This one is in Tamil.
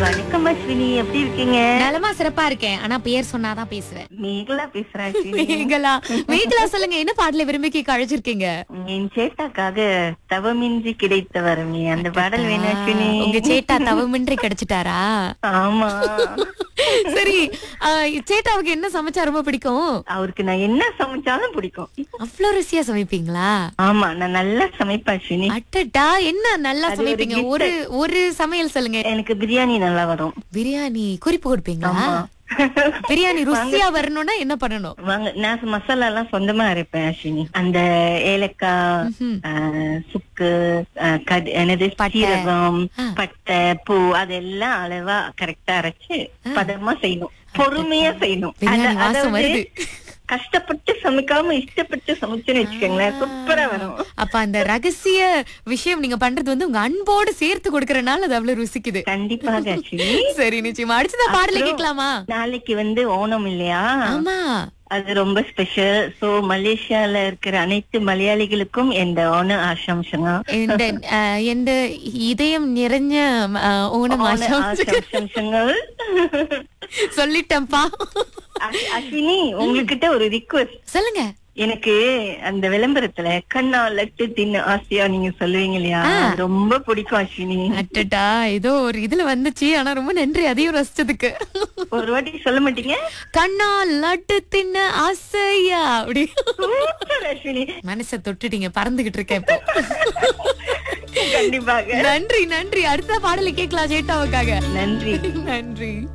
வணக்கம் அஸ்வினி எப்படி இருக்கீங்க நலமா சிறப்பா இருக்கேன் ஆனா பேர் சொன்னாதான் பேசுவேன் மேகலா பேசுறேன் அஸ்வினி மேகலா மேகலா சொல்லுங்க என்ன பாடல விரும்பி கேட்க அழைச்சிருக்கீங்க என் சேட்டாக்காக தவமின்றி கிடைத்த வரமே அந்த பாடல் வேணும் அஸ்வினி உங்க சேட்டா தவமின்றி கிடைச்சிட்டாரா ஆமா சரி ஆ, சேட்டாவுக்கு என்ன சமைச்சா ரொம்ப பிடிக்கும் அவருக்கு நான் என்ன சமைச்சாலும் பிடிக்கும் அவ்வளவு ருசியா சமைப்பீங்களா ஆமா நான் நல்லா சமைப்பேன் அஸ்வினி அட்டட்டா என்ன நல்லா அது ஒரு சமைப்பீங்க gift. ஒரு ஒரு சமையல் சொல்லுங்க எனக்கு பிரியாணி நல்லா வரும் பிரியாணி குறிப்பு கொடுப்பீங்களா ஆமா பிரியாணி ருசியா வரணும்னா என்ன பண்ணணும் வாங்க நான் மசாலா எல்லாம் சொந்தமா அரைப்பேன் அஸ்வினி அந்த ஏலக்காய் ம்ஹும். ஆ, சுக்கு ஆ, கடு- என்னது பட்டை. சீரகம் ஆ. பட்டை பூ அதெல்லாம் அளவா கரெக்டா அரைச்சு பதமா செய்யணும் பொறுமையா செய்யணும் பிரியாணி அத- வாசம் அதாவது வருது. கஷ்டப்பட்டு சமைக்காம இஷ்டப்பட்டு சமைச்சுன்னு வச்சுக்கோங்களேன் சூப்பரா வரும் அப்ப அந்த ரகசிய விஷயம் நீங்க பண்றது வந்து உங்க அன்போடு சேர்த்து கொடுக்கறனால அது அவ்வளவு ருசிக்குது கண்டிப்பாக ஆக்சுவலி சரி நிச்சயமா அடுத்ததா பாடல அப்புறம் கேட்கலாமா நாளைக்கு வந்து ஓணம் இல்லையா ஆமா அது ரொம்ப ஸ்பெஷல் சோ மலேசியால இருக்கிற அனைத்து மலையாளிகளுக்கும் இந்த ஓண ஆசம்சங்க இந்த அஹ், எந்த இதயம் நிறைஞ்ச அஹ், ஓணம் ஆசை ஆசம்சங்கள் சொல்லிட்டேன்ப்பா அஸ்வினி உங்ககிட்ட ஒரு ரிக்வஸ்ட் சொல்லுங்க எனக்கு அந்த விளம்பரத்துல கண்ணா லட்டு தின்னு ஆசையா நீங்க சொல்லுவீங்க இல்லையா ஆ. அது ரொம்ப பிடிக்கும் அஸ்வினி அட்டட்டா ஏதோ ஒரு இதுல வந்துச்சு ஆனா ரொம்ப நன்றி அதையும் ரசிச்சதுக்கு ஒரு வாட்டி சொல்ல மாட்டீங்க கண்ணா லட்டு தின்ன ஆசையா அப்படி சூப்பர் அஸ்வினி மனசை தொட்டுட்டீங்க பறந்துகிட்டு இருக்கேன் இப்போ கண்டிப்பாக நன்றி நன்றி அடுத்த பாடலை கேட்கலாம் ஜேட்டாவுக்காக நன்றி நன்றி